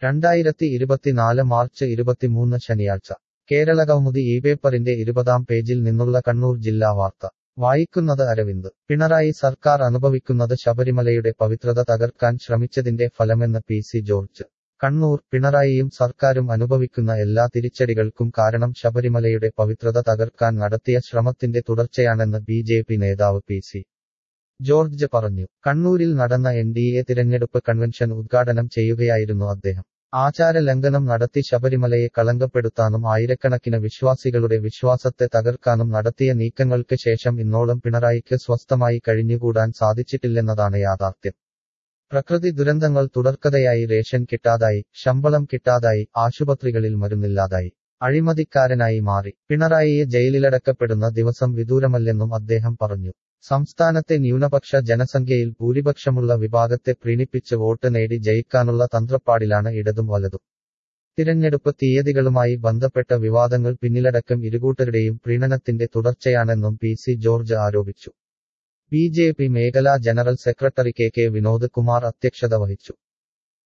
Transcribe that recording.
രണ്ടായിരത്തി ഇരുപത്തിനാല് മാർച്ച് ഇരുപത്തിമൂന്ന് ശനിയാഴ്ച കേരളകൗമുദി ഈ പേപ്പറിന്റെ ഇരുപതാം പേജിൽ നിന്നുള്ള കണ്ണൂർ ജില്ലാ വാർത്ത വായിക്കുന്നത് അരവിന്ദ് പിണറായി സർക്കാർ അനുഭവിക്കുന്നത് ശബരിമലയുടെ പവിത്രത തകർക്കാൻ ശ്രമിച്ചതിന്റെ ഫലമെന്ന് പി സി ജോർജ് കണ്ണൂർ പിണറായിയും സർക്കാരും അനുഭവിക്കുന്ന എല്ലാ തിരിച്ചടികൾക്കും കാരണം ശബരിമലയുടെ പവിത്രത തകർക്കാൻ നടത്തിയ ശ്രമത്തിന്റെ തുടർച്ചയാണെന്ന് ബി ജെ പി നേതാവ് പി സി ജോർജ് പറഞ്ഞു കണ്ണൂരിൽ നടന്ന എൻ ഡി എ തിരഞ്ഞെടുപ്പ് കൺവെൻഷൻ ഉദ്ഘാടനം ചെയ്യുകയായിരുന്നു അദ്ദേഹം ആചാര ലംഘനം നടത്തി ശബരിമലയെ കളങ്കപ്പെടുത്താനും ആയിരക്കണക്കിന് വിശ്വാസികളുടെ വിശ്വാസത്തെ തകർക്കാനും നടത്തിയ നീക്കങ്ങൾക്ക് ശേഷം ഇന്നോളം പിണറായിക്ക് സ്വസ്ഥമായി കഴിഞ്ഞുകൂടാൻ സാധിച്ചിട്ടില്ലെന്നതാണ് യാഥാർത്ഥ്യം പ്രകൃതി ദുരന്തങ്ങൾ തുടർക്കഥയായി റേഷൻ കിട്ടാതായി ശമ്പളം കിട്ടാതായി ആശുപത്രികളിൽ മരുന്നില്ലാതായി അഴിമതിക്കാരനായി മാറി പിണറായിയെ ജയിലിലടക്കപ്പെടുന്ന ദിവസം വിദൂരമല്ലെന്നും അദ്ദേഹം പറഞ്ഞു സംസ്ഥാനത്തെ ന്യൂനപക്ഷ ജനസംഖ്യയിൽ ഭൂരിപക്ഷമുള്ള വിഭാഗത്തെ പ്രീണിപ്പിച്ച് വോട്ട് നേടി ജയിക്കാനുള്ള തന്ത്രപ്പാടിലാണ് ഇടതും വലതും തിരഞ്ഞെടുപ്പ് തീയതികളുമായി ബന്ധപ്പെട്ട വിവാദങ്ങൾ പിന്നിലടക്കം ഇരുകൂട്ടരുടെയും പ്രീണനത്തിന്റെ തുടർച്ചയാണെന്നും പി സി ജോർജ് ആരോപിച്ചു ബി ജെ പി മേഖലാ general secretary K K Vinod Kumar അധ്യക്ഷത വഹിച്ചു